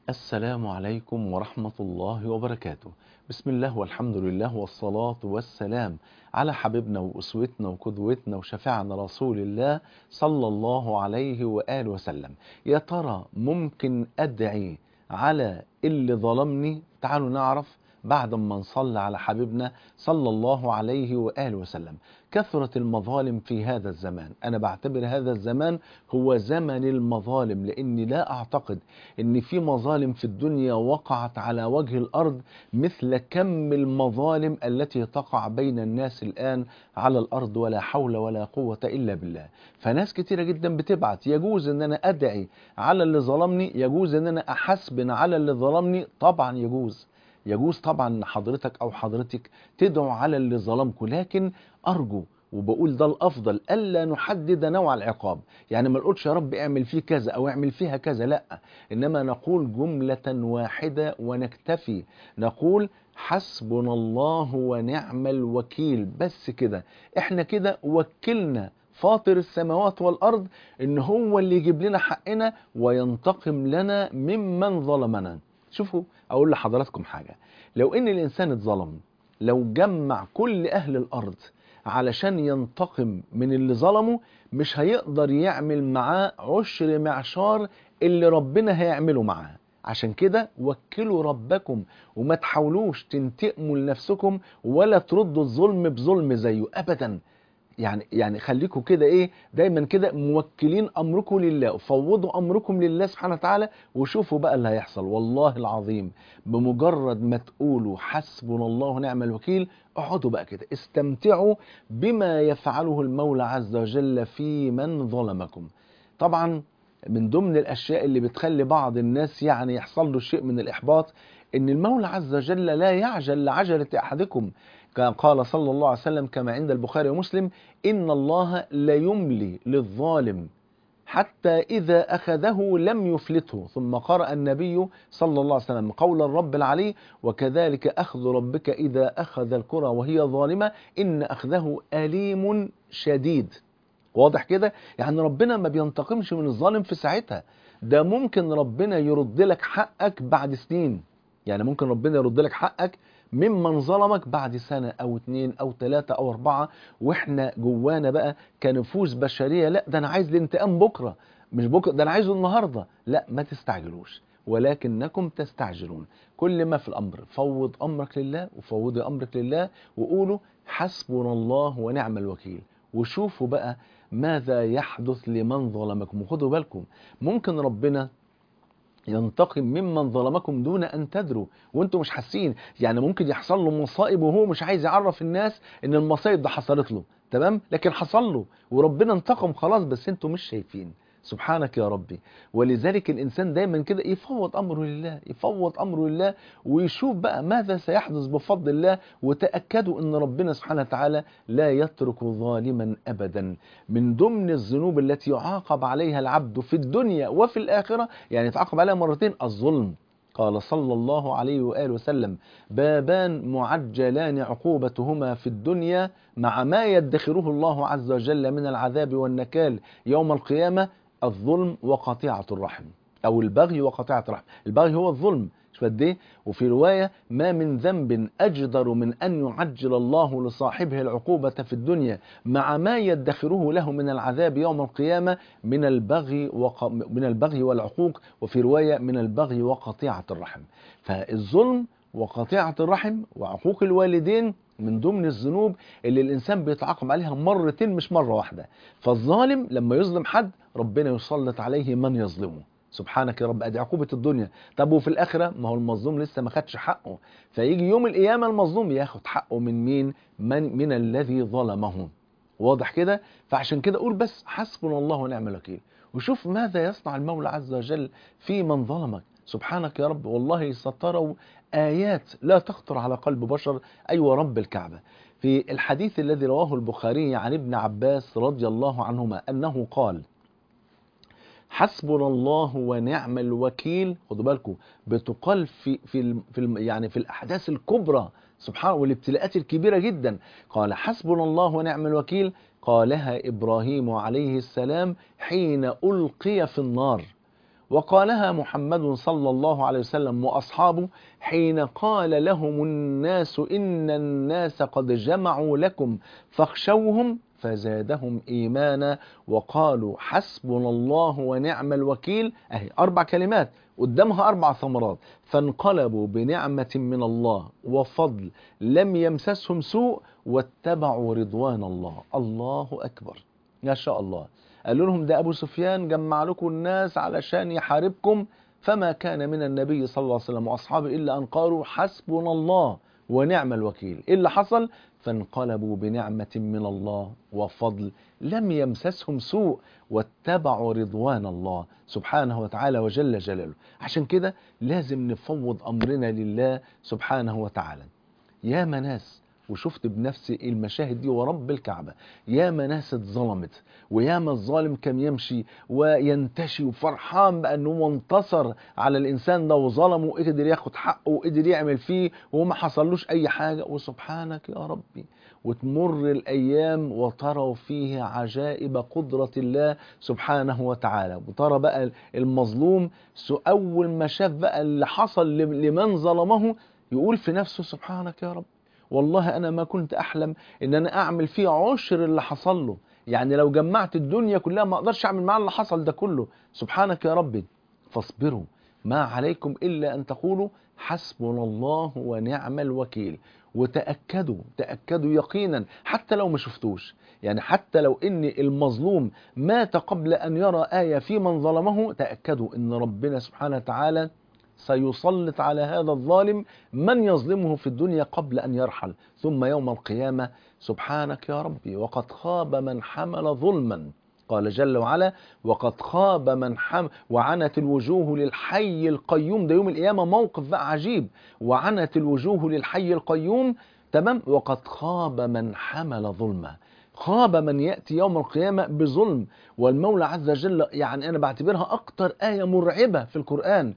السلام عليكم ورحمة الله وبركاته بسم الله والحمد لله والصلاة والسلام على حبيبنا وأسوتنا وقدوتنا وشفيعنا رسول الله صلى الله عليه وآله وسلم يا ترى ممكن أدعي على اللي ظلمني تعالوا نعرف بعد ما نصلي على حبيبنا صلى الله عليه وآله وسلم كثرت المظالم في هذا الزمان أنا بعتبر هذا الزمان هو زمن المظالم لأني لا أعتقد أن في مظالم في الدنيا وقعت على وجه الأرض مثل كم المظالم التي تقع بين الناس الآن على الأرض ولا حول ولا قوة إلا بالله فناس كتيرة جدا بتبعت يجوز أن أنا أدعي على اللي ظلمني يجوز أن أنا أحسبن على اللي ظلمني طبعا يجوز يجوز طبعا حضرتك او حضرتك تدعو على اللي ظلمكم لكن ارجو وبقول ده الافضل الا نحدد نوع العقاب يعني ما نقولش يا رب اعمل فيه كذا او اعمل فيها كذا لا انما نقول جمله واحده ونكتفي نقول حسبنا الله ونعم الوكيل بس كده احنا كده وكلنا فاطر السماوات والارض ان هو اللي يجيب لنا حقنا وينتقم لنا ممن ظلمنا شوفوا اقول لحضراتكم حاجه لو ان الانسان اتظلم لو جمع كل اهل الارض علشان ينتقم من اللي ظلمه مش هيقدر يعمل معاه عشر معشار اللي ربنا هيعمله معاه عشان كده وكلوا ربكم وما تحاولوش تنتقموا لنفسكم ولا تردوا الظلم بظلم زيه ابدا يعني يعني خليكم كده ايه دايما كده موكلين امركم لله وفوضوا امركم لله سبحانه وتعالى وشوفوا بقى اللي هيحصل والله العظيم بمجرد ما تقولوا حسبنا الله ونعم الوكيل اقعدوا بقى كده استمتعوا بما يفعله المولى عز وجل في من ظلمكم طبعا من ضمن الاشياء اللي بتخلي بعض الناس يعني يحصل له شيء من الاحباط ان المولى عز وجل لا يعجل لعجله احدكم قال صلى الله عليه وسلم كما عند البخاري ومسلم إن الله ليملي للظالم حتى إذا أخذه لم يفلته ثم قرأ النبي صلى الله عليه وسلم قول الرب العلي وكذلك أخذ ربك إذا أخذ الكرة وهي ظالمة إن أخذه أليم شديد واضح كده يعني ربنا ما بينتقمش من الظالم في ساعتها ده ممكن ربنا يرد لك حقك بعد سنين يعني ممكن ربنا يرد لك حقك ممن ظلمك بعد سنة أو اتنين أو تلاتة أو أربعة وإحنا جوانا بقى كنفوس بشرية لا ده أنا عايز الانتقام بكرة مش بكرة ده أنا عايزه النهاردة لا ما تستعجلوش ولكنكم تستعجلون كل ما في الأمر فوض أمرك لله وفوضي أمرك لله وقولوا حسبنا الله ونعم الوكيل وشوفوا بقى ماذا يحدث لمن ظلمكم وخدوا بالكم ممكن ربنا ينتقم ممن ظلمكم دون ان تدروا وانتم مش حاسين يعني ممكن يحصل له مصائب وهو مش عايز يعرف الناس ان المصائب ده حصلت له تمام لكن حصل له وربنا انتقم خلاص بس انتم مش شايفين سبحانك يا ربي ولذلك الانسان دايما كده يفوض امره لله يفوض امره لله ويشوف بقى ماذا سيحدث بفضل الله وتاكدوا ان ربنا سبحانه وتعالى لا يترك ظالما ابدا من ضمن الذنوب التي يعاقب عليها العبد في الدنيا وفي الاخره يعني يتعاقب عليها مرتين الظلم قال صلى الله عليه وآله وسلم بابان معجلان عقوبتهما في الدنيا مع ما يدخره الله عز وجل من العذاب والنكال يوم القيامة الظلم وقطيعة الرحم أو البغي وقطيعة الرحم البغي هو الظلم شوف قد ايه وفي روايه ما من ذنب اجدر من ان يعجل الله لصاحبه العقوبه في الدنيا مع ما يدخره له من العذاب يوم القيامه من البغي وق... من البغي والعقوق وفي روايه من البغي وقطيعه الرحم فالظلم وقطيعه الرحم وعقوق الوالدين من ضمن الذنوب اللي الانسان بيتعاقب عليها مرتين مش مره واحده فالظالم لما يظلم حد ربنا يسلط عليه من يظلمه سبحانك يا رب ادي عقوبه الدنيا طب وفي الاخره ما هو المظلوم لسه ما خدش حقه فيجي يوم القيامه المظلوم ياخد حقه من مين من من الذي ظلمه واضح كده فعشان كده اقول بس حسبنا الله ونعم الوكيل وشوف ماذا يصنع المولى عز وجل في من ظلمك سبحانك يا رب والله سطروا آيات لا تخطر على قلب بشر أيوة رب الكعبة في الحديث الذي رواه البخاري عن ابن عباس رضي الله عنهما أنه قال حسبنا الله ونعم الوكيل خدوا بالكم بتقال في في في يعني في الاحداث الكبرى سبحان والابتلاءات الكبيره جدا قال حسبنا الله ونعم الوكيل قالها ابراهيم عليه السلام حين القي في النار وقالها محمد صلى الله عليه وسلم وأصحابه حين قال لهم الناس إن الناس قد جمعوا لكم فاخشوهم فزادهم إيمانا وقالوا حسبنا الله ونعم الوكيل أهي أربع كلمات قدامها أربع ثمرات فانقلبوا بنعمة من الله وفضل لم يمسسهم سوء واتبعوا رضوان الله الله أكبر ما شاء الله قالوا لهم ده أبو سفيان جمع لكم الناس علشان يحاربكم فما كان من النبي صلى الله عليه وسلم وأصحابه إلا أن قالوا حسبنا الله ونعم الوكيل إيه اللي حصل فانقلبوا بنعمة من الله وفضل لم يمسسهم سوء واتبعوا رضوان الله سبحانه وتعالى وجل جلاله عشان كده لازم نفوض أمرنا لله سبحانه وتعالى يا مناس وشفت بنفسي المشاهد دي ورب الكعبة يا ناس اتظلمت ويا ما الظالم كان يمشي وينتشي وفرحان بأنه هو انتصر على الإنسان ده وظلمه وقدر ياخد حقه وقدر يعمل فيه وما حصلوش أي حاجة وسبحانك يا ربي وتمر الأيام وتروا فيه عجائب قدرة الله سبحانه وتعالى وترى بقى المظلوم أول ما شاف بقى اللي حصل لمن ظلمه يقول في نفسه سبحانك يا رب والله أنا ما كنت أحلم إن أنا أعمل فيه عشر اللي حصل له يعني لو جمعت الدنيا كلها ما أقدرش أعمل معاه اللي حصل ده كله سبحانك يا ربي فاصبروا ما عليكم إلا أن تقولوا حسبنا الله ونعم الوكيل وتأكدوا تأكدوا يقينا حتى لو ما شفتوش يعني حتى لو ان المظلوم مات قبل ان يرى آية في من ظلمه تأكدوا ان ربنا سبحانه وتعالى سيسلط على هذا الظالم من يظلمه في الدنيا قبل أن يرحل ثم يوم القيامة سبحانك يا ربي وقد خاب من حمل ظلما قال جل وعلا وقد خاب من حمل وعنت الوجوه للحي القيوم ده يوم القيامة موقف بقى عجيب وعنت الوجوه للحي القيوم تمام وقد خاب من حمل ظلما خاب من يأتي يوم القيامة بظلم والمولى عز وجل يعني أنا بعتبرها أكتر آية مرعبة في القرآن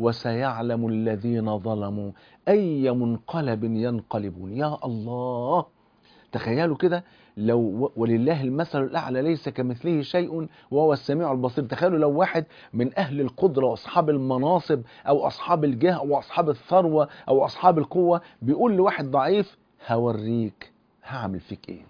وسيعلم الذين ظلموا أي منقلب ينقلبون يا الله تخيلوا كده لو ولله المثل الأعلى ليس كمثله شيء وهو السميع البصير تخيلوا لو واحد من أهل القدرة وأصحاب المناصب أو أصحاب الجاه أو أصحاب الثروة أو أصحاب القوة بيقول لواحد ضعيف هوريك هعمل فيك إيه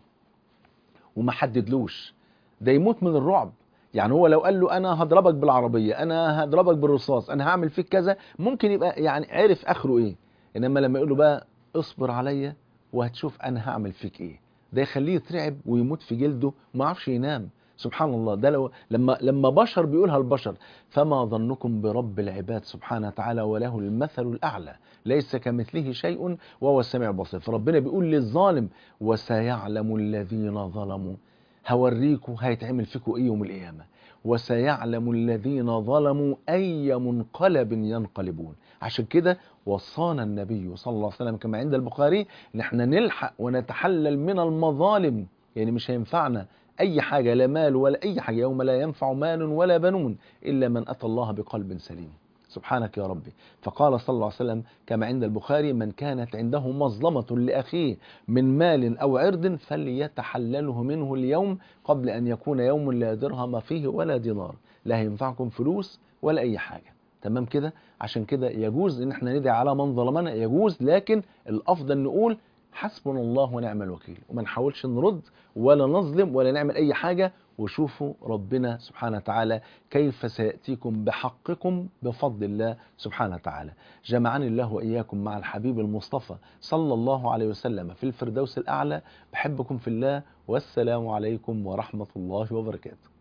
وما حددلوش ده يموت من الرعب يعني هو لو قال له انا هضربك بالعربيه انا هضربك بالرصاص انا هعمل فيك كذا ممكن يبقى يعني عرف اخره ايه انما لما يقول له بقى اصبر عليا وهتشوف انا هعمل فيك ايه ده يخليه يترعب ويموت في جلده وما يعرفش ينام سبحان الله ده لو لما لما بشر بيقولها البشر فما ظنكم برب العباد سبحانه وتعالى وله المثل الاعلى ليس كمثله شيء وهو السميع البصير فربنا بيقول للظالم وسيعلم الذين ظلموا هوريكم هيتعمل فيكم ايه يوم القيامه وسيعلم الذين ظلموا اي منقلب ينقلبون عشان كده وصانا النبي صلى الله عليه وسلم كما عند البخاري ان احنا نلحق ونتحلل من المظالم يعني مش هينفعنا اي حاجه لا مال ولا اي حاجه يوم لا ينفع مال ولا بنون الا من اتى الله بقلب سليم سبحانك يا ربي فقال صلى الله عليه وسلم كما عند البخاري من كانت عنده مظلمة لأخيه من مال أو عرض فليتحلله منه اليوم قبل أن يكون يوم لا درهم فيه ولا دينار لا ينفعكم فلوس ولا أي حاجة تمام كده عشان كده يجوز ان احنا ندعي على من ظلمنا يجوز لكن الافضل نقول حسبنا الله ونعم الوكيل وما نحاولش نرد ولا نظلم ولا نعمل اي حاجه وشوفوا ربنا سبحانه وتعالى كيف سيأتيكم بحقكم بفضل الله سبحانه وتعالى جمعني الله وإياكم مع الحبيب المصطفى صلى الله عليه وسلم في الفردوس الأعلى بحبكم في الله والسلام عليكم ورحمة الله وبركاته